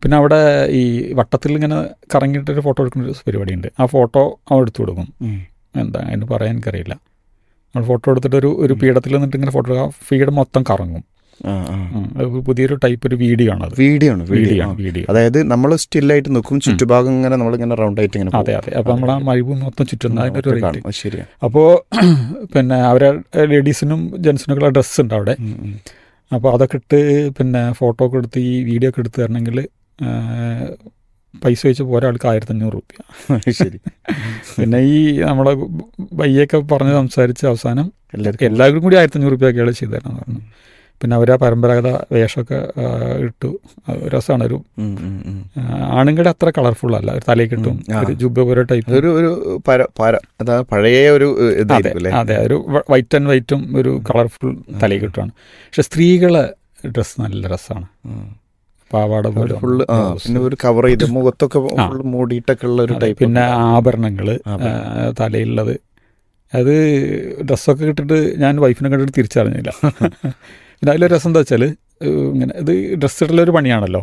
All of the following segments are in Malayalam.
പിന്നെ അവിടെ ഈ വട്ടത്തിൽ ഇങ്ങനെ കറങ്ങിയിട്ടൊരു ഫോട്ടോ എടുക്കുന്ന ഒരു പരിപാടിയുണ്ട് ആ ഫോട്ടോ അവൻ എടുത്തു കൊടുക്കും ഉം. എന്താ അതിന് പറയാൻ എനിക്കറിയില്ല നമ്മൾ ഫോട്ടോ എടുത്തിട്ട് ഒരു ഒരു പീഠത്തിൽ നിന്നിട്ട് ഇങ്ങനെ ഫോട്ടോ ആ ഫീഡ് മൊത്തം കറങ്ങും ആ, ആ. ഉം. അത് പുതിയൊരു ടൈപ്പ് ഒരു വീഡിയോ ആണ് അത് വീഡിയോ ആണ് വീഡിയോ വീഡിയോ ആണ് വീഡിയോ അതായത് നമ്മൾ സ്റ്റില്ലായിട്ട് നിൽക്കും ചുറ്റുഭാഗം ഇങ്ങനെ നമ്മളിങ്ങനെ റൗണ്ട് ആയിട്ട് ഇങ്ങനെ അതെ അതെ അപ്പോൾ നമ്മൾ ആ മരുഭൂമി മൊത്തം ചുറ്റുന്ന അതിൻ്റെ ഒരു റേറ്റ് കാണും ശരിയാ അപ്പോൾ പിന്നെ അവരെ ലേഡീസിനും ജെൻസിനൊക്കെയുള്ള ഡ്രസ്സ് ഉണ്ട് അവിടെ ഉം, ഉം. അപ്പോൾ അതൊക്കെ ഇട്ട് പിന്നെ ഫോട്ടോ ഒക്കെ എടുത്ത് ഈ വീഡിയോ ഒക്കെ എടുത്ത് തരണമെങ്കിൽ പൈസ വെച്ച് ഒരാൾക്ക് ആയിരത്തഞ്ഞൂറ് റുപ്യ ശരി പിന്നെ ഈ നമ്മളെ ബയ്യൊക്കെ പറഞ്ഞ് സംസാരിച്ച് അവസാനം എല്ലാവർക്കും എല്ലാവർക്കും കൂടി ആയിരത്തഞ്ഞൂറ് റുപ്യൊക്കെയാണ് ചെയ്തു തരാമെന്ന് പറഞ്ഞു പിന്നെ അവർ ആ പരമ്പരാഗത വേഷമൊക്കെ ആ, ഇട്ടു അത് രസമാണ് ഒരു ഉം, ഉം, ഉം. ആ, ആണുങ്ങളുടെ അത്ര കളർഫുൾ അല്ല ഒരു തലയിൽ കിട്ടും ഉം, ആ. ഒരു ജുബ പോലെ ടൈപ്പ് അതൊരു ഒരു പര പര അതാ പഴയ ഒരു ഏഹ്, അതെ ഇതായിരിക്കും അല്ലേ അതെ ഒരു വൈറ്റ് ആൻഡ് വൈറ്റും ഒരു കളർഫുൾ തലയിൽ കിട്ടുവാണ് പക്ഷെ സ്ത്രീകളെ ഡ്രസ്സ് നല്ല രസമാണ് ഉം. പാവാട പോലെ ഫുള്ള് ആ ബ്ലൗസ്. പിന്നെ ഒരു കവർ ചെയ്ത് മുഖത്തൊക്കെ ആ. ഫുള്ള് മൂടിയിട്ടൊക്കെ ഉള്ള ഒരു അതെ, ടൈപ്പ് പിന്നെ ആഭരണങ്ങൾ ആഭരണം. തലയിലുള്ളത് അത് ഡ്രസ്സൊക്കെ ഇട്ടിട്ട് ഞാൻ വൈഫിനെ കണ്ടിട്ട് തിരിച്ചറിഞ്ഞില്ല പിന്നെ അതിലൊരു രസം എന്താ വെച്ചാൽ ഇങ്ങനെ ഇത് ഡ്രസ്സ് ഇടലൊരു ഒരു പണിയാണല്ലോ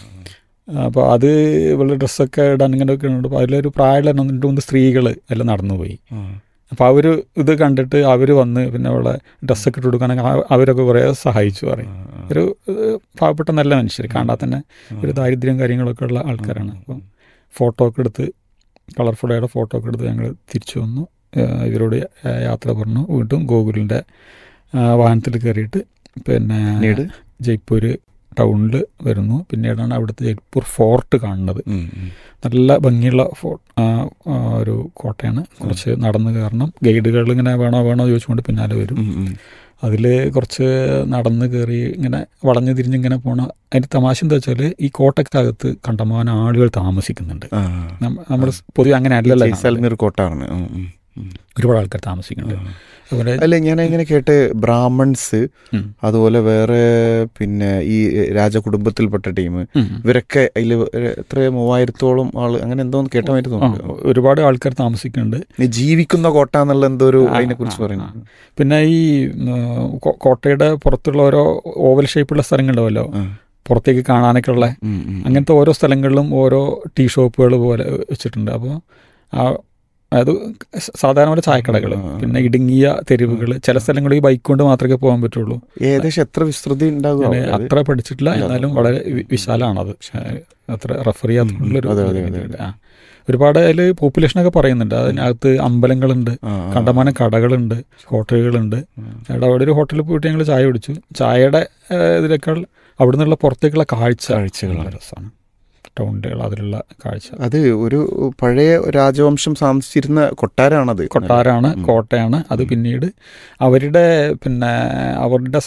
അപ്പോൾ അത് ഇവളുടെ ഡ്രസ്സൊക്കെ ഇടാൻ ഇങ്ങനെ ഒക്കെ ഉണ്ട് അപ്പോൾ അതിലൊരു പ്രായമുള്ള രണ്ട് മൂന്ന് സ്ത്രീകൾ എല്ലാം നടന്നുപോയി അപ്പോൾ അവർ ഇത് കണ്ടിട്ട് അവർ വന്ന് പിന്നെ അവളെ ഡ്രസ്സൊക്കെ ഇട്ട് കൊടുക്കാനൊക്കെ ആ- അവരൊക്കെ കുറേ സഹായിച്ചു പറയും ഒരു ഏഹ്, പാവപ്പെട്ട നല്ല മനുഷ്യർ കാണാൻ തന്നെ ഒരു ദാരിദ്ര്യം കാര്യങ്ങളൊക്കെ ഉള്ള ആൾക്കാരാണ് അപ്പം ഫോട്ടോ ഒക്കെ എടുത്ത് കളർഫുള്ളായിട്ട് ഫോട്ടോ ഒക്കെ എടുത്ത് ഞങ്ങൾ തിരിച്ചു വന്നു ഏഹ്, ഇവരോട് യാ- യാത്ര പറഞ്ഞു വീണ്ടും ഗോകുലിൻ്റെ വാഹനത്തിൽ കയറിയിട്ട് പിന്നെ പിന്നീട് ജയ്പൂർ ടൗണിൽ വരുന്നു പിന്നീടാണ് അവിടുത്തെ ജയ്പൂർ ഫോർട്ട് കാണുന്നത് ഉം, ഉം. നല്ല ഭംഗിയുള്ള ഫോ ആ, ആ, ഒരു കോട്ടയാണ് കുറച്ച് നടന്ന് കയറണം ഗൈഡുകൾ ഇങ്ങനെ വേണോ വേണോ ചോദിച്ചുകൊണ്ട് പിന്നാലെ വരും ഉം, ഉം. അതിൽ കുറച്ച് നടന്ന് കയറി ഇങ്ങനെ വളഞ്ഞു തിരിഞ്ഞിങ്ങനെ പോണ അതിൻ്റെ തമാശ എന്താ വെച്ചാൽ ഈ കോട്ടക്കകത്ത് കണ്ടമാനം ആളുകൾ താമസിക്കുന്നുണ്ട് ആ. നമ്മൾ പൊതുവെ അങ്ങനെ അല്ലല്ലോ കാണുന്നത്. ജയ്സാൽമീർ കോട്ടാണ് ഉം, ഉം, ഉം. ഒരുപാട് ആൾക്കാർ താമസിക്കുന്നുണ്ട് അതുപോലെ അല്ല ഞാൻ ഇങ്ങനെ കേട്ട് ബ്രാഹ്മൺസ് ഉം. അതുപോലെ വേറെ പിന്നെ ഈ രാജകുടുംബത്തിൽപ്പെട്ട ടീം ഉം. ഇവരൊക്കെ അതിൽ എത്ര മൂവായിരത്തോളം ആള് അങ്ങനെ എന്തോ കേട്ട മാതിരി ആ, തോന്നുന്നു ഒരുപാട് ആൾക്കാർ താമസിക്കുന്നുണ്ട് ഈ ജീവിക്കുന്ന കോട്ട എന്നുള്ള എന്തോ ഒരു ആ, അതിനെ കുറിച്ച് ആ, പറയുന്നു ആ. പിന്നെ ഈ ഉം, കോ- കോട്ടയുടെ പുറത്തുള്ള ഓരോ ഓവൽ ഷേപ്പുള്ള സ്ഥലങ്ങളുണ്ടാവല്ലോ ആ. പുറത്തേക്ക് കാണാനൊക്കെ ഉള്ള ഉം, ഉം. അങ്ങനത്തെ ഓരോ സ്ഥലങ്ങളിലും ഓരോ ടീ ഷോപ്പുകൾ പോലെ വെച്ചിട്ടുണ്ട് അപ്പോൾ ആ അത് സാധാരണ പോലെ ചായക്കടകൾ ആ, ആ. പിന്നെ ഇടുങ്ങിയ തെരുവുകൾ ചില സ്ഥലങ്ങളിൽ ഈ ബൈക്ക് കൊണ്ട് മാത്രമേ പോകാൻ പറ്റുള്ളൂ ഏകദേശം എത്ര വിസ്തൃതി ഉണ്ടാകും ഞാൻ അവിടെ? അത്ര പഠിച്ചിട്ടില്ല ഇല്ല. എന്നാലും വളരെ വി- വിശാലമാണത് അത്ര റെഫർ ചെയ്യാത്തുള്ളൊരു അതെ, അതെ, അതെ, അതെ. ആ. ഒരുപാട് അതിൽ പോപ്പുലേഷനൊക്കെ പറയുന്നുണ്ട് അതിനകത്ത് അമ്പലങ്ങളുണ്ട് ആ, ആ. കണ്ടമാനം കടകളുണ്ട് ഹോട്ടലുകളുണ്ട് അവിടെ അവിടെ ഒരു ഹോട്ടലിൽ പോയിട്ട് ഞങ്ങൾ ചായ കുടിച്ചു ചായയുടെ ഏഹ്, ഇതിനേക്കാൾ അവിടെ നിന്നുള്ള പുറത്തേക്കുള്ള കാഴ്ച കാഴ്ചകളാണ്. നല്ല രസമാണ് ടൗണുകൾ അതിലുള്ള കാഴ്ച അത് ഒരു പഴയ രാജവംശം താമസിച്ചിരുന്ന കൊട്ടാരാണത് കൊട്ടാരാണ് ഉം. കോട്ടയാണ് അത് പിന്നീട് അവരുടെ പിന്നെ അവരുടെ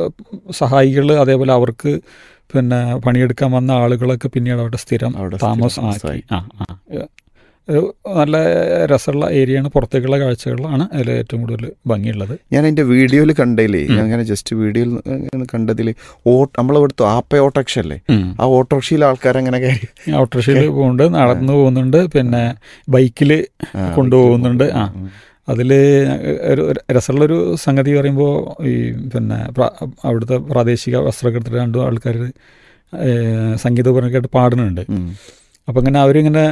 സഹായികൾ അതേപോലെ അവർക്ക് പിന്നെ പണിയെടുക്കാൻ വന്ന ആളുകളൊക്കെ പിന്നീട് അവിടെ സ്ഥിരം അവിടെ താമസമാക്കി സ്ഥിരം ആ ആ ഒരു നല്ല രസമുള്ള ഏരിയയാണ് പുറത്തേക്കുള്ള കാഴ്ചകളാണ് അതിൽ ഏറ്റവും കൂടുതൽ ഭംഗിയുള്ളത് ഞാൻ അതിന്റെ വീഡിയോയിൽ കണ്ടതിലേ ഉം. ഞാൻ അങ്ങനെ ജസ്റ്റ് വീഡിയോയിൽ കണ്ടതിൽ ഓ നമ്മളെടുത്തു ആപ്പ ഓട്ടോറിക്ഷ അല്ലേ ആ ഓട്ടോറിക്ഷയിൽ ആൾക്കാരങ്ങനെ കയറി ഓട്ടോറിക്ഷയിൽ പോകുന്നുണ്ട് നടന്നു പോകുന്നുണ്ട് പിന്നെ ബൈക്കിൽ ആ, കൊണ്ടുപോകുന്നുണ്ട് ആ ഉം. അതിൽ ഒരു ഒരു രസമുള്ളൊരു സംഗതി പറയുമ്പോൾ ഈ പിന്നെ പ്ര- അവിടുത്തെ പ്രാദേശിക വസ്ത്രമൊക്കെ എടുത്തിട്ട് രണ്ടു ആൾക്കാർ സംഗീതപരമായിട്ട് പാടുന്നുണ്ട് ഉം. അപ്പം ഇങ്ങനെ അവരിങ്ങനെ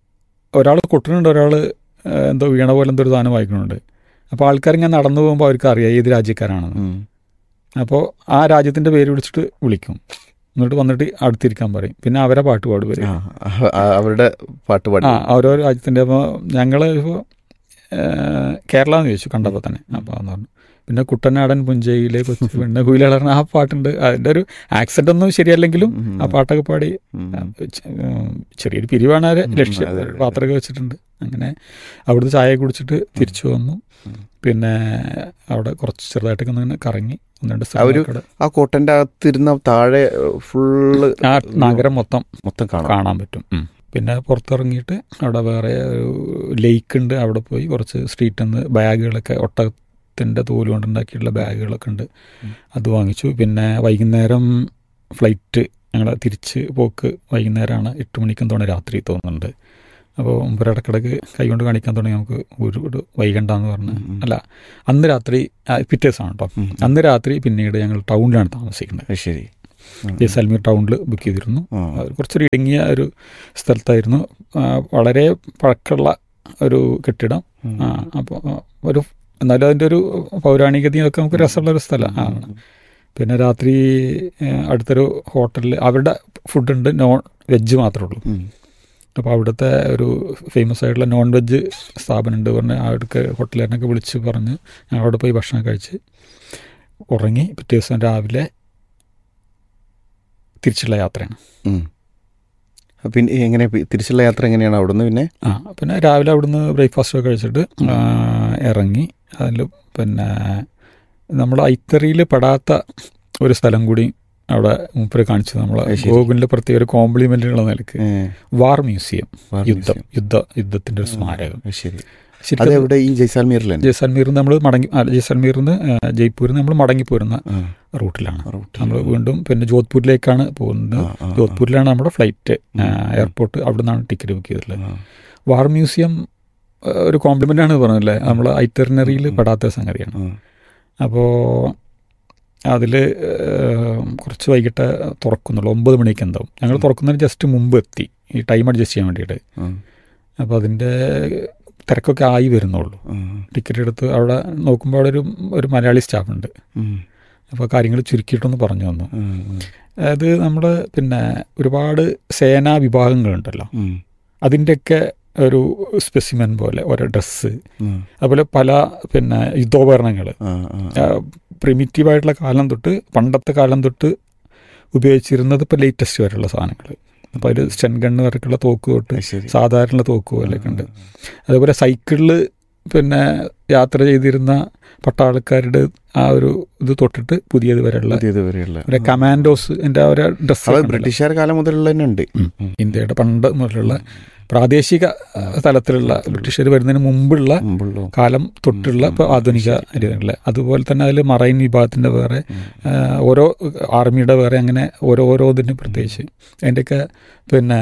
ഒരാൾ കൊട്ടുന്നുണ്ട് ഒരാൾ എന്തോ വീണ പോലെ എന്തോ ഒരു സാധനം വായിക്കുന്നുണ്ട് അപ്പോൾ ആൾക്കാരിങ്ങനെ നടന്നു പോകുമ്പോൾ അവർക്ക് അറിയാം ഏത് രാജ്യക്കാരാണെന്ന് ഉം. അപ്പോൾ ആ രാജ്യത്തിൻ്റെ പേര് വിളിച്ചിട്ട് വിളിക്കും എന്നിട്ട് വന്നിട്ട് അടുത്തിരിക്കാൻ പറയും പിന്നെ അവരെ പാട്ട് പാടും വരും ആ, ആ, അവരുടെ പാട്ട് പാടി ആ ഓരോ രാജ്യത്തിൻ്റെ അപ്പോൾ ഞങ്ങൾ ഇപ്പോൾ കേരള എന്ന് ചോദിച്ചു കണ്ടപ്പോൾ തന്നെ അപ്പോൾ എന്ന് പറഞ്ഞു പിന്നെ കുട്ടനാടൻ പുഞ്ചയിലെ കൊച്ചു പെണ്ണ് കുയിലളർന്ന ആ പാട്ടുണ്ട് അതിൻ്റെ ഒരു ആക്സെൻ്റ് ഒന്നും ശരിയല്ലെങ്കിലും ഉം. ആ പാട്ടൊക്കെ പാടി ഉം. ചെ- ഉം, ചെറിയൊരു പിരിവാണ് അവരെ ഉം, ലക്ഷ്യം അതെ, അതെ. പാത്രമൊക്കെ വെച്ചിട്ടുണ്ട് അങ്ങനെ അവിടുന്ന് ചായ കുടിച്ചിട്ട് തിരിച്ചു വന്നു ഉം. പിന്നെ അവിടെ കുറച്ച് ചെറുതായിട്ടൊക്കെ ഒന്ന് ഇങ്ങനെ കറങ്ങി ഒന്ന് രണ്ട് ആ ഒരു- സ്ഥലങ്ങളൊക്കെ ആ കോട്ടന്റെ അകത്തിരുന്ന താഴെ ഫുള്ള് ആ നഗരം മൊത്തം മൊത്തം കാണാം കാണാൻ പറ്റും ഉം. പിന്നെ പുറത്തിറങ്ങിയിട്ട് അവിടെ വേറെ ഒരു ലേക്ക് ഉണ്ട് അവിടെ പോയി കുറച്ച് സ്ട്രീറ്റിൽ നിന്ന് ബാഗുകളൊക്കെ ഒട്ടകത്തിൻ്റെ തോല് കൊണ്ടുണ്ടാക്കിയിട്ടുള്ള ബാഗുകളൊക്കെ ഉണ്ട് ഉം. അത് വാങ്ങിച്ചു പിന്നെ വൈകുന്നേരം ഫ്ലൈറ്റ് ഞങ്ങൾ തിരിച്ച് പോക്ക് വൈകുന്നേരമാണ് എട്ട് മണിക്കും തോണി രാത്രി തോന്നുന്നുണ്ട് അപ്പോൾ മുമ്പ് ഇടക്കിടക്ക് കൈകൊണ്ട് കാണിക്കാൻ തുടങ്ങി നമുക്ക് ഒരുപാട് വൈകണ്ടെന്ന് പറഞ്ഞ് ഉം, ഉം. അല്ല അന്ന് രാത്രി ആ, പിറ്റേ ദിവസമാണ് കേട്ടോ ഉം. അന്ന് രാത്രി പിന്നീട് ഞങ്ങൾ ടൗണിലാണ് താമസിക്കുന്നത് അത് ശരി ജയ്സാൽമീർ ടൗണിൽ ബുക്ക് ചെയ്തിരുന്നു ആ. അത് കുറച്ചൊരു ഇടുങ്ങിയ ഒരു സ്ഥലത്തായിരുന്നു ആ, വളരെ പഴക്കമുള്ള ഒരു കെട്ടിടം ഉം. ആ അപ്പോൾ ഒരു എന്നാലും അതിൻ്റെ ഒരു പൗരാണികതയും ഒക്കെ നമുക്ക് രസമുള്ള ഒരു സ്ഥലമാണ് പിന്നെ രാത്രി ഏ, അടുത്തൊരു ഹോട്ടലിൽ അവരുടെ ഫുഡുണ്ട് നോൺ വെജ് മാത്രമേ ഉള്ളൂ ഉം. അപ്പോൾ അവിടുത്തെ ഒരു ഫേമസ് ആയിട്ടുള്ള നോൺ വെജ് സ്ഥാപനമുണ്ട് പറഞ്ഞ് അവിടേക്ക് ഹോട്ടലുകാരനൊക്കെ വിളിച്ച് പറഞ്ഞ് ഞങ്ങൾ അവിടെ പോയി ഭക്ഷണം കഴിച്ച് ഉറങ്ങി പിറ്റേ ദിവസം രാവിലെ തിരിച്ചുള്ള യാത്രയാണ് ഉം. അപ്പൊ പിന്നെ എങ്ങനെ പി- തിരിച്ചുള്ള യാത്ര എങ്ങനെയാണ് അവിടുന്ന് പിന്നെ ആ പിന്നെ രാവിലെ അവിടുന്ന് ബ്രേക്ക്ഫാസ്റ്റ് ഒക്കെ കഴിച്ചിട്ട് ആ, ഇറങ്ങി അതിൽ പിന്നെ നമ്മൾ ഐത്തറിയിൽ പെടാത്ത ഒരു സ്ഥലം കൂടി അവിടെ മൂപ്പര് കാണിച്ചു നമ്മൾ അത് ശരി. ഗോകുലിൻ്റെ പ്രത്യേക ഒരു കോംപ്ലിമെൻ്റുള്ള നിലക്ക് ഏ, വാർ മ്യൂസിയം വാർ യുദ്ധം മ്യൂസിയം. യുദ്ധ യുദ്ധത്തിൻ്റെ ഒരു സ്മാരകം അത് ശരി ശരിക്കും അതെവിടെ ഈ ജയ്സാൽമീറിൽ തന്നെ ജയ്സാൽമീറിൽ നിന്ന് നമ്മൾ മടങ്ങി ആ, ജയ്സാൽമീറിൽ നിന്ന് ആ, ജയ്പൂരിൽ നിന്ന് നമ്മൾ മടങ്ങി പോരുന്ന ആ, റൂട്ടിലാണ് റൂട്ടിൽ. നമ്മൾ വീണ്ടും പിന്നെ ജോധ്പൂരിലേക്കാണ് പോകുന്നത് ആ, ആ, ആ. ജോധ്പൂരിലാണ് നമ്മുടെ ഫ്ലൈറ്റ് ഉം. എയർപോർട്ട് അവിടെ നിന്നാണ് ടിക്കറ്റ് ബുക്ക് ചെയ്തിട്ടുള്ളത് ആ. വാർ മ്യൂസിയം ആ, ഒരു കോംപ്ലിമെൻ്റ് ആണ് പറഞ്ഞല്ലേ നമ്മൾ ഐറ്ററിനറിയിൽ ഉം. പെടാത്ത ഒരു സംഗതിയാണ് ആ. അപ്പോൾ അതിൽ കുറച്ച് വൈകിട്ട് തുറക്കുന്നുള്ളൂ ഒമ്പത് മണിക്ക് എന്താവും ഞങ്ങൾ ഉം. തുറക്കുന്നതിന് ജസ്റ്റ് മുമ്പ് എത്തി ഈ ടൈം അഡ്ജസ്റ്റ് ചെയ്യാൻ വേണ്ടിയിട്ട് ആ. അപ്പോൾ അതിൻ്റെ തിരക്കൊക്കെ ആയി വരുന്നുള്ളൂ ആ. ടിക്കറ്റ് എടുത്ത് അവിടെ നോക്കുമ്പോൾ അവിടെ ഒരു ഒരു മലയാളി സ്റ്റാഫുണ്ട് ഉം. അപ്പോൾ കാര്യങ്ങൾ ചുരുക്കിയിട്ടൊന്ന് പറഞ്ഞു തന്നു ഉം. ഉം. അതായത് നമ്മൾ പിന്നെ ഒരുപാട് സേനാ വിഭാഗങ്ങളുണ്ടല്ലോ ഉം. അതിൻ്റെയൊക്കെ ഒരു സ്പെസിമെൻ പോലെ ഓരോ ഡ്രസ്സ് ഉം. അതുപോലെ പല പിന്നെ യുദ്ധോപകരണങ്ങൾ ആ, ആ. പ്രിമിറ്റീവായിട്ടുള്ള കാലം തൊട്ട് പണ്ടത്തെ കാലം തൊട്ട് ഉപയോഗിച്ചിരുന്നത് ഇപ്പോൾ ലേറ്റസ്റ്റ് വരെയുള്ള സാധനങ്ങൾ അപ്പോൾ അതിൽ സ്റ്റെൻ ഗണ്ണ് വരെയുള്ള തോക്ക് തൊട്ട് അത് ശരി സാധാരണ തോക്ക് പോലെയൊക്കെ ഉണ്ട് അതുപോലെ സൈക്കിളിൽ പിന്നെ യാത്ര ചെയ്തിരുന്ന പട്ടാളക്കാരുടെ ആ ഒരു ഇത് തൊട്ടിട്ട് പുതിയത് വരെയുള്ള പുതിയത് വരെയുള്ള ഒരു കമാൻഡോസ് എൻ്റെ ഒരു ഡ്രസ്സ് അത് ബ്രിട്ടീഷുകാർ കാലം മുതലുള്ള തന്നെ ഉണ്ട് ഇന്ത്യയുടെ പണ്ട് മുതലുള്ള പ്രാദേശിക തലത്തിലുള്ള ബ്രിട്ടീഷുകാർ വരുന്നതിന് മുമ്പുള്ള മുമ്പുള്ള കാലം തൊട്ടുള്ള ഇപ്പോൾ ആധുനിക രീതികളിൽ അതുപോലെ തന്നെ അതിൽ മറൈൻ വിഭാഗത്തിൻ്റെ വേറെ ആ, ഓരോ ആർമിയുടെ വേറെ അങ്ങനെ ഓരോ ഓരോ ഇതിന് പ്രത്യേകിച്ച് അതിൻ്റെയൊക്കെ പിന്നെ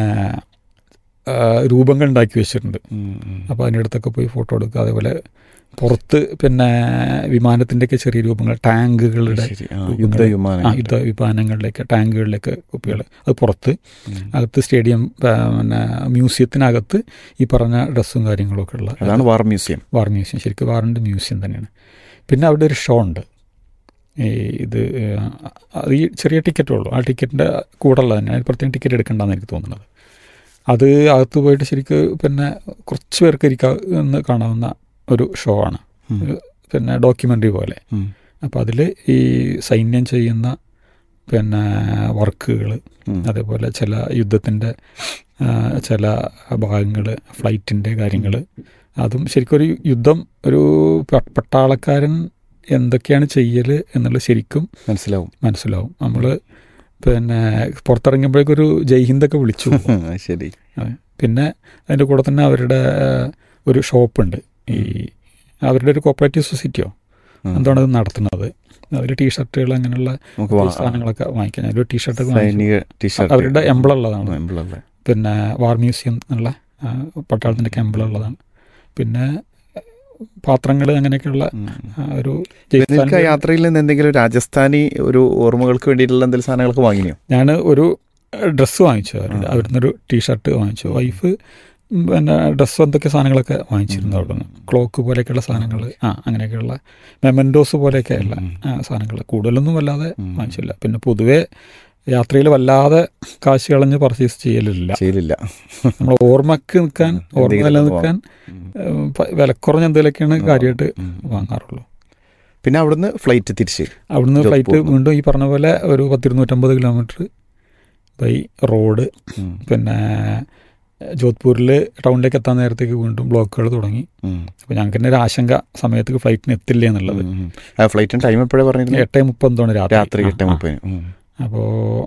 ആ, രൂപങ്ങൾ ഉണ്ടാക്കി വെച്ചിട്ടുണ്ട് ഉം, ഉം. അപ്പോൾ അതിൻ്റെ അടുത്തൊക്കെ പോയി ഫോട്ടോ എടുക്കുക അതേപോലെ പുറത്ത് പിന്നെ വിമാനത്തിൻ്റെയൊക്കെ ചെറിയ രൂപങ്ങൾ ടാങ്കുകളുടെ ശരി ആ, രൂപങ്ങള്. യുദ്ധവിമാനം ആ യുദ്ധ വിമാനങ്ങളിലേക്ക് ടാങ്കുകളിലേക്ക് കുപ്പികൾ അത് പുറത്ത് ഉം. അകത്ത് സ്റ്റേഡിയം ആ, പിന്നെ മ്യൂസിയത്തിനകത്ത് ഈ പറഞ്ഞ ഡ്രസ്സും കാര്യങ്ങളൊക്കെ ഉള്ള അതാണ് വാർ മ്യൂസിയം വാർ മ്യൂസിയം ശരിക്കും വാറിൻ്റെ മ്യൂസിയം തന്നെയാണ് പിന്നെ അവിടെ ഒരു ഷോ ഉണ്ട് ഈ ഇത് ആ, അത് ഈ ചെറിയ ടിക്കറ്റേ ഉള്ളൂ ആ ടിക്കറ്റിൻ്റെ കൂടെ ഉള്ളത് തന്നെയാണ് പ്രത്യേകം ടിക്കറ്റ് എടുക്കണ്ടെന്ന് എനിക്ക് തോന്നുന്നത് അത് അകത്ത് പോയിട്ട് ശരിക്ക് പിന്നെ കുറച്ച് പേർക്ക് ഇരിക്കാവുന്ന കാണാവുന്ന ഒരു ഷോ ആണ് ഉം. പിന്നെ ഡോക്യുമെൻ്ററി പോലെ ഉം. അപ്പോൾ അതിൽ ഈ സൈന്യം ചെയ്യുന്ന പിന്നെ വർക്കുകൾ ഉം. അതേപോലെ ചില യുദ്ധത്തിൻ്റെ ചില ഭാഗങ്ങൾ ഫ്ലൈറ്റിൻ്റെ കാര്യങ്ങൾ അതും ശരിക്കും ഒരു യുദ്ധം ഒരു പ- പട്ടാളക്കാരൻ എന്തൊക്കെയാണ് ചെയ്യൽ എന്നുള്ളത് ശരിക്കും മനസ്സിലാവും മനസ്സിലാവും നമ്മൾ പിന്നെ പുറത്തിറങ്ങുമ്പോഴേക്കൊരു ജയ്ഹിന്ദൊക്കെ വിളിച്ചു പോകും. ആ, ശരി അതെ. പിന്നെ അതിൻ്റെ കൂടെ തന്നെ അവരുടെ ഒരു ഷോപ്പുണ്ട് ഈ അവരുടെ ഒരു കോപ്പറേറ്റീവ് സൊസൈറ്റിയോ ഉം. എന്താണ് അത് നടത്തുന്നത് അതിൽ ടീഷർട്ടുകൾ അങ്ങനെയുള്ള നമുക്ക് വാ- സാധനങ്ങളൊക്കെ വാങ്ങിക്കാൻ ഞാനൊരു ടീഷർട്ടൊക്കെ വാങ്ങിച്ചു സൈനിക ടീഷർട്ട് അവരുടെ എംബ്ലം ഉള്ളതാണ് എംബ്ലം പിന്നെ വാർ മ്യൂസിയം എന്നുള്ള ആ, പട്ടാളത്തിൻ്റെ എംബ്ലം ഉള്ളതാണ് പിന്നെ പാത്രങ്ങൾ അങ്ങനെയൊക്കെയുള്ള ആ, ഒരു നിനക്ക് ആ ജയ്സാൽമീർ- യാത്രയിൽ നിന്ന് എന്തെങ്കിലും രാജസ്ഥാനി ഒരു ഓർമ്മകൾക്ക് വേണ്ടിയിട്ടുള്ള എന്തെങ്കിലും സാധനങ്ങളൊക്കെ വാങ്ങിയോ ഞാൻ ഒരു ഡ്രസ്സ് വാങ്ങിച്ചു അവരുടെ ആ. അവിടുന്ന് ഒരു ടീഷർട്ട് വാങ്ങിച്ചു വൈഫ് ഉം, പിന്നെ ഡ്രസ്സ് എന്തൊക്കെ സാധനങ്ങളൊക്കെ വാങ്ങിച്ചിരുന്നു അവിടെ നിന്ന് ക്ലോക്ക് പോലെയൊക്കെയുള്ള സാധനങ്ങൾ ആ അങ്ങനെയൊക്കെയുള്ള മെമൻഡോസ് പോലെയൊക്കെയുള്ള ഉം. സാധനങ്ങൾ കൂടുതലൊന്നും വല്ലാതെ ഉം. വാങ്ങിച്ചില്ല പിന്നെ പൊതുവേ യാത്രയിൽ വല്ലാതെ കാശ് കളഞ്ഞ് പർച്ചേസ് ചെയ്യലില്ല ചെയ്തില്ല നമ്മൾ ഓർമ്മക്ക് നിൽക്കാൻ ഓർമ്മ എന്തെങ്കിലും നിലനിൽക്കാൻ ഏഹ്, പ- വിലക്കുറഞ്ഞ എന്തെങ്കിലുമൊക്കെയാണ് കാര്യമായിട്ട് ഉം. വാങ്ങാറുള്ളൂ പിന്നെ അവിടുന്ന് ഫ്ലൈറ്റ് തിരിച്ച് അവിടുന്ന് ഫ്ലൈറ്റ് ജോധ്പൂർ. വീണ്ടും ഈ പറഞ്ഞ പോലെ ഒരു പത്തിരുന്നൂറ്റമ്പത് കിലോമീറ്റർ ബൈ റോഡ് ഉം. പിന്നെ ജോധ്പൂരിൽ ടൗണിലേക്ക് എത്താൻ നേരത്തേക്ക് വീണ്ടും ബ്ലോക്കുകൾ തുടങ്ങി ഉം. അപ്പോൾ ഞങ്ങൾക്ക് തന്നെ ഒരു ആശങ്ക സമയത്തേക്ക് ഫ്ലൈറ്റിന് എത്തില്ല എന്നുള്ളത് ഉം. ആ ഫ്ലൈറ്റിന് ടൈം എപ്പോഴാണ് പറഞ്ഞിരുന്നത് എട്ടേ മുപ്പത്തൊന്ന് രാത്രി രാത്രി ആ, എട്ട് ആ. മുപ്പതിന് ഉം. അപ്പോൾ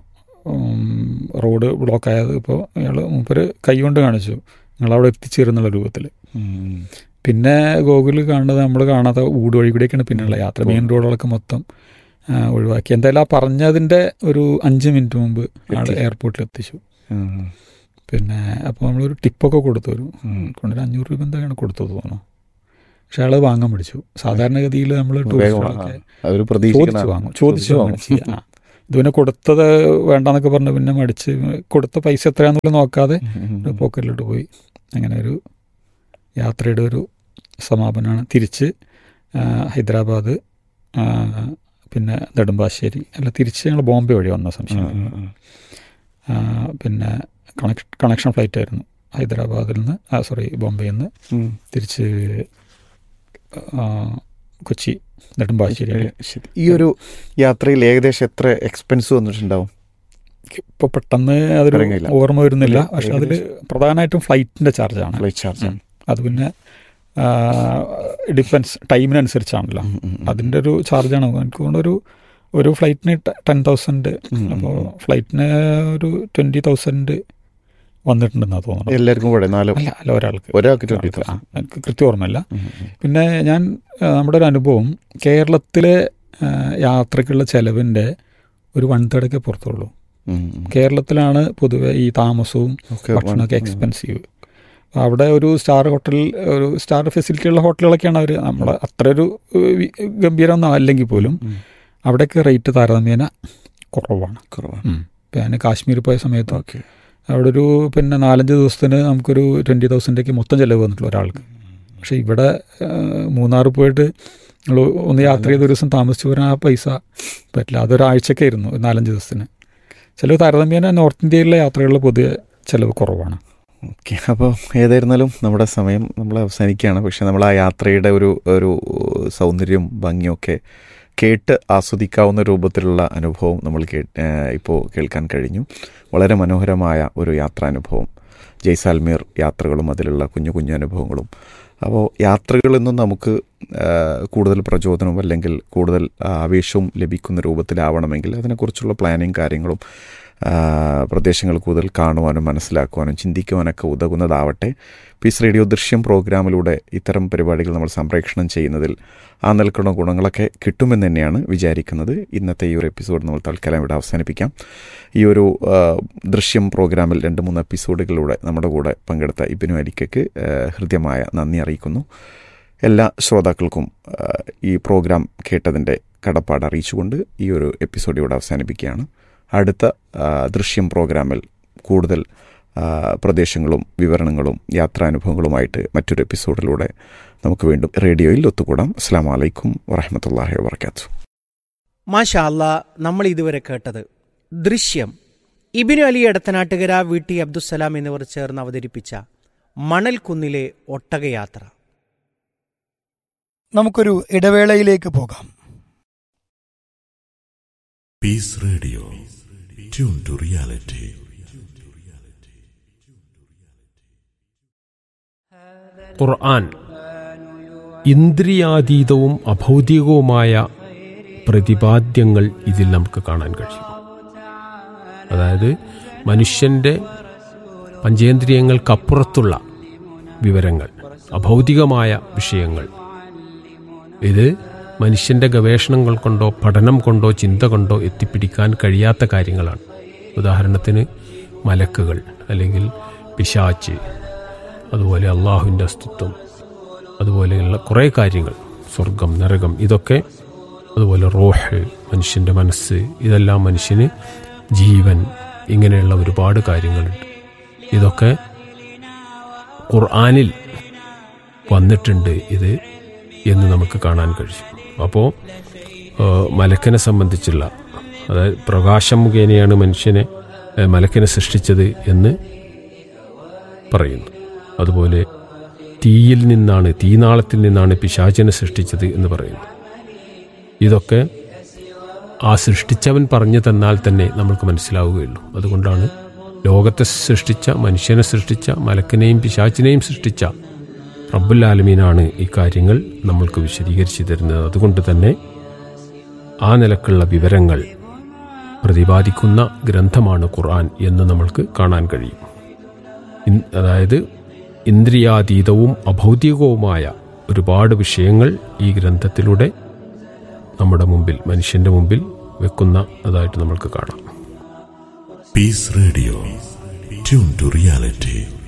റോഡ് ബ്ലോക്കായത് ഇപ്പോൾ അയാൾ മൂപ്പര് കൈ കൊണ്ട് കാണിച്ചു നിങ്ങളവിടെ എത്തിച്ചേരുന്നുള്ള രൂപത്തിൽ ഉം. പിന്നെ ഗോകുൽ കാണുന്നത് നമ്മൾ കാണാത്ത ഊട് വഴി കൂടെയൊക്കെയാണ് പിന്നെയുള്ള യാത്ര മെയിൻ റോഡുകളൊക്കെ മൊത്തം ആ, ഒഴിവാക്കി എന്തായാലും ആ പറഞ്ഞതിൻ്റെ ഒരു അഞ്ച് മിനിറ്റ് മുമ്പ് ആൾ എത്തി. എയർപോർട്ടിൽ എത്തിച്ചു ഉം. പിന്നെ അപ്പോൾ നമ്മളൊരു ടിപ്പൊക്കെ കൊടുത്തു ഒരു ഉം. കൊണ്ടൊരു അഞ്ഞൂറ് രൂപ എന്തൊക്കെയാണ് കൊടുത്തത് തോന്നുന്നു പക്ഷെ അയാൾ വാങ്ങാൻ പഠിച്ചു സാധാരണഗതിയിൽ നമ്മൾ വേഗം ടൂറിസ്റ്റുകളൊക്കെ ആ, അവര് പ്രതീക്ഷിക്കുന്ന ചോദിച്ചു വാങ്ങും ചോദിച്ചു വാങ്ങും ചെയ്യാം ആ. ഇത് പിന്നെ കൊടുത്തത് വേണ്ടാന്നൊക്കെ പറഞ്ഞ് പിന്നെ മടിച്ച് കൊടുത്ത പൈസ എത്രയാണെന്നുള്ളത് നോക്കാതെ പോക്കറ്റിലോട്ട് പോയി അങ്ങനെ ഒരു യാത്രയുടെ ഒരു സമാപനമാണ് തിരിച്ച് ആ, ഹൈദരാബാദ് ആ, പിന്നെ നെടുമ്പാശ്ശേരി അല്ല തിരിച്ച് ഞങ്ങൾ ബോംബെ വഴി വന്ന സംശയം ആ, പിന്നെ കണക്ഷൻ കണക്ഷൻ ഫ്ലൈറ്റ് ആയിരുന്നു ഹൈദരാബാദിൽ നിന്ന് ആ സോറി ബോംബെയിൽ നിന്ന് തിരിച്ച് ആ, കൊച്ചി നെടുമ്പാശ്ശേരി ശരി. ഈ ഒരു യാത്രയിൽ ഏകദേശം എത്ര എക്സ്പെൻസ് വന്നിട്ടുണ്ടാവും ഇപ്പോൾ പെട്ടെന്ന് അതൊരു അറിയില്ല. ഓർമ്മ വരുന്നില്ല ഇല്ല, പക്ഷെ അതിൽ ഏകദേശം. പ്രധാനമായിട്ടും ഫ്ലൈറ്റിൻ്റെ ചാർജാണ് ഫ്ലൈറ്റ് ചാർജ് ഉം. അത് പിന്നെ ഡിഫൻസ് ടൈമിനനുസരിച്ചാണല്ലോ അതിൻ്റെ ഒരു ചാർജാണ് എനിക്ക് തോന്നുന്നു ഒരു ഒരു ഫ്ലൈറ്റിന് ടെൻ തൗസൻഡ് അപ്പോൾ ഫ്ലൈറ്റിന് ഒരു ട്വൻറ്റി തൗസൻഡ് വന്നിട്ടുണ്ടെന്നാണ് തോന്നുന്നത് എല്ലാവർക്കും കൂടെ നാലോ അല്ല അല്ല ഒരാൾക്ക് ഒരാൾക്ക് ട്വന്റി ആ, എനിക്ക് കൃത്യം ഓർമ്മയില്ല പിന്നെ ഞാൻ ആ, നമ്മുടെ ഒരു അനുഭവം കേരളത്തിലെ ആ, യാത്രയ്ക്കുള്ള ചെലവിൻ്റെ ഒരു വൺ തേർഡൊക്കെ പുറത്തുള്ളൂ കേരളത്തിലാണ് പൊതുവെ ഈ താമസവും ഭക്ഷണമൊക്കെ എക്സ്പെൻസീവ് അവിടെ ഒരു സ്റ്റാർ ഹോട്ടൽ ഒരു സ്റ്റാർ ഫെസിലിറ്റി ഉള്ള ഹോട്ടലുകളൊക്കെയാണ് അവർ നമ്മളെ അത്ര ഒരു ഏഹ്, വി- ഗംഭീരമൊന്നും അല്ലെങ്കിൽ പോലും അവിടെയൊക്കെ റേറ്റ് താരതമ്യേന കുറവാണ് കുറവാണ് ഉം. ഇപ്പം ഞാൻ കാശ്മീർ പോയ സമയത്ത് ഓക്കെ അവിടെ ഒരു പിന്നെ നാലഞ്ച് ദിവസത്തിന് നമുക്കൊരു ട്വൻറ്റി തൗസൻഡേക്ക് മൊത്തം ചിലവ് വന്നിട്ടുള്ള ഒരാൾക്ക് പക്ഷേ ഇവിടെ ഏഹ്, മൂന്നാർ പോയിട്ട് നമ്മൾ ഒന്ന് യാത്ര ചെയ്ത ഒരു ദിവസം താമസിച്ചു പോരാൻ ആ പൈസ പറ്റില്ല അതൊരാഴ്ചയൊക്കെ ആയിരുന്നു ഒരു നാലഞ്ച് ദിവസത്തിന് ചിലവ് താരതമ്യേന നോർത്ത് ഇന്ത്യയിലെ യാത്രകളിൽ പൊതുവെ ചിലവ് കുറവാണ് ഓക്കെ അപ്പോൾ ഏതായിരുന്നാലും നമ്മുടെ സമയം നമ്മൾ അവസാനിക്കുകയാണ് പക്ഷെ നമ്മൾ ആ യാത്രയുടെ ഒരു ഒരു സൗന്ദര്യവും ഭംഗിയൊക്കെ കേട്ട് ആസ്വദിക്കാവുന്ന രൂപത്തിലുള്ള അനുഭവം നമ്മൾ കേ ഇപ്പോൾ കേൾക്കാൻ കഴിഞ്ഞു വളരെ മനോഹരമായ ഒരു യാത്രാനുഭവം ജയ്സാൽമീർ യാത്രകളും അതിലുള്ള കുഞ്ഞു കുഞ്ഞു അനുഭവങ്ങളും അപ്പോൾ യാത്രകളിൽ നിന്നും നമുക്ക് ആ, കൂടുതൽ പ്രചോദനവും അല്ലെങ്കിൽ കൂടുതൽ ആവേശവും ലഭിക്കുന്ന രൂപത്തിലാവണമെങ്കിൽ അതിനെക്കുറിച്ചുള്ള പ്ലാനിങ് കാര്യങ്ങളും ആ, പ്രദേശങ്ങൾ കൂടുതൽ കാണുവാനും മനസ്സിലാക്കുവാനും ചിന്തിക്കുവാനൊക്കെ ഉതകുന്നതാവട്ടെ പീസ് റേഡിയോ ദൃശ്യം പ്രോഗ്രാമിലൂടെ ഇത്തരം പരിപാടികൾ നമ്മൾ സംപ്രേഷണം ചെയ്യുന്നതിൽ ആ നിൽക്കുന്ന ഗുണങ്ങളൊക്കെ കിട്ടുമെന്ന് തന്നെയാണ് വിചാരിക്കുന്നത് ഇന്നത്തെ ഈ ഒരു എപ്പിസോഡ് നമ്മൾ തൽക്കാലം ഇവിടെ അവസാനിപ്പിക്കാം ഈ ഒരു ആ, ദൃശ്യം പ്രോഗ്രാമിൽ രണ്ട് മൂന്ന് എപ്പിസോഡുകളിലൂടെ നമ്മുടെ കൂടെ പങ്കെടുത്ത ഇബിനു അലിക്കയ്ക്ക് ആ, ഹൃദ്യമായ നന്ദി അറിയിക്കുന്നു എല്ലാ ശ്രോതാക്കൾക്കും ആ, ഈ പ്രോഗ്രാം കേട്ടതിൻ്റെ കടപ്പാട് അറിയിച്ചുകൊണ്ട് ഈ ഒരു എപ്പിസോഡ് ഇവിടെ അവസാനിപ്പിക്കുകയാണ് അടുത്ത ആ, ദൃശ്യം പ്രോഗ്രാമിൽ കൂടുതൽ ആ, പ്രദേശങ്ങളും വിവരണങ്ങളും യാത്രാനുഭവങ്ങളുമായിട്ട് മറ്റൊരു എപ്പിസോഡിലൂടെ നമുക്ക് വീണ്ടും റേഡിയോയിൽ ഒത്തുകൂടാം അസ്സാം വലൈക്കും വറഹമത്തല്ലാഹി വാബർക്കാത്തു മാഷാ അല്ലാ നമ്മൾ ഇതുവരെ കേട്ടത് ദൃശ്യം ഇബിനു അലി എടത്തനാട്ടുകര വി ടി അബ്ദുസലാം എന്നിവർ ചേർന്ന് അവതരിപ്പിച്ച മണൽക്കുന്നിലെ ഒട്ടകയാത്ര നമുക്കൊരു ഇടവേളയിലേക്ക് പോകാം Peace Radio. Tune to reality. ഖുർആൻ ഇന്ദ്രിയാതീതവും അഭൗതികവുമായ പ്രതിപാദ്യങ്ങൾ ഇതിൽ നമുക്ക് കാണാൻ കഴിയും അതായത് മനുഷ്യൻ്റെ പഞ്ചേന്ദ്രിയങ്ങൾക്കപ്പുറത്തുള്ള വിവരങ്ങൾ അഭൗതികമായ വിഷയങ്ങൾ ഇത് മനുഷ്യൻ്റെ ഗവേഷണങ്ങൾ കൊണ്ടോ പഠനം കൊണ്ടോ ചിന്ത കൊണ്ടോ എത്തിപ്പിടിക്കാൻ കഴിയാത്ത കാര്യങ്ങളാണ് ഉദാഹരണത്തിന് മലക്കുകൾ അല്ലെങ്കിൽ പിശാച്ച് അതുപോലെ അള്ളാഹുവിൻ്റെ അസ്തിത്വം അതുപോലെയുള്ള കുറേ കാര്യങ്ങൾ സ്വർഗം നരകം ഇതൊക്കെ അതുപോലെ റോഹ് മനുഷ്യൻ്റെ മനസ്സ് ഇതെല്ലാം മനുഷ്യന് ജീവൻ ഇങ്ങനെയുള്ള ഒരുപാട് കാര്യങ്ങളുണ്ട് ഇതൊക്കെ ഖുർആാനിൽ വന്നിട്ടുണ്ട് ഇത് എന്ന് നമുക്ക് കാണാൻ കഴിയും അപ്പോൾ മലക്കനെ സംബന്ധിച്ചുള്ള അതായത് പ്രകാശം മുഖേനയാണ് മനുഷ്യനെ ഏഹ്, മലക്കനെ സൃഷ്ടിച്ചത് എന്ന് പറയുന്നു അതുപോലെ തീയിൽ നിന്നാണ് തീനാളത്തിൽ നിന്നാണ് പിശാചനെ സൃഷ്ടിച്ചത് എന്ന് പറയുന്നു ഇതൊക്കെ ആ സൃഷ്ടിച്ചവൻ പറഞ്ഞു തന്നാൽ തന്നെ നമ്മൾക്ക് മനസ്സിലാവുകയുള്ളൂ അതുകൊണ്ടാണ് ലോകത്തെ സൃഷ്ടിച്ച മനുഷ്യനെ സൃഷ്ടിച്ച മലക്കിനെയും പിശാച്ചിനെയും സൃഷ്ടിച്ച റബ്ബുൽ ആലമീനാണ് ഈ കാര്യങ്ങൾ നമ്മൾക്ക് വിശദീകരിച്ചു തരുന്നത് അതുകൊണ്ട് തന്നെ ആ നിലക്കുള്ള വിവരങ്ങൾ പ്രതിപാദിക്കുന്ന ഗ്രന്ഥമാണ് ഖുർആൻ എന്ന് നമ്മൾക്ക് കാണാൻ കഴിയും ഇൻ- അതായത് ഇന്ദ്രിയാതീതവും അഭൗതികവുമായ ഒരുപാട് വിഷയങ്ങൾ ഈ ഗ്രന്ഥത്തിലൂടെ നമ്മുടെ മുമ്പിൽ മനുഷ്യന്റെ മുമ്പിൽ വെക്കുന്ന അതായിട്ട് നമ്മൾക്ക് കാണാം Peace Radio. Tune to reality.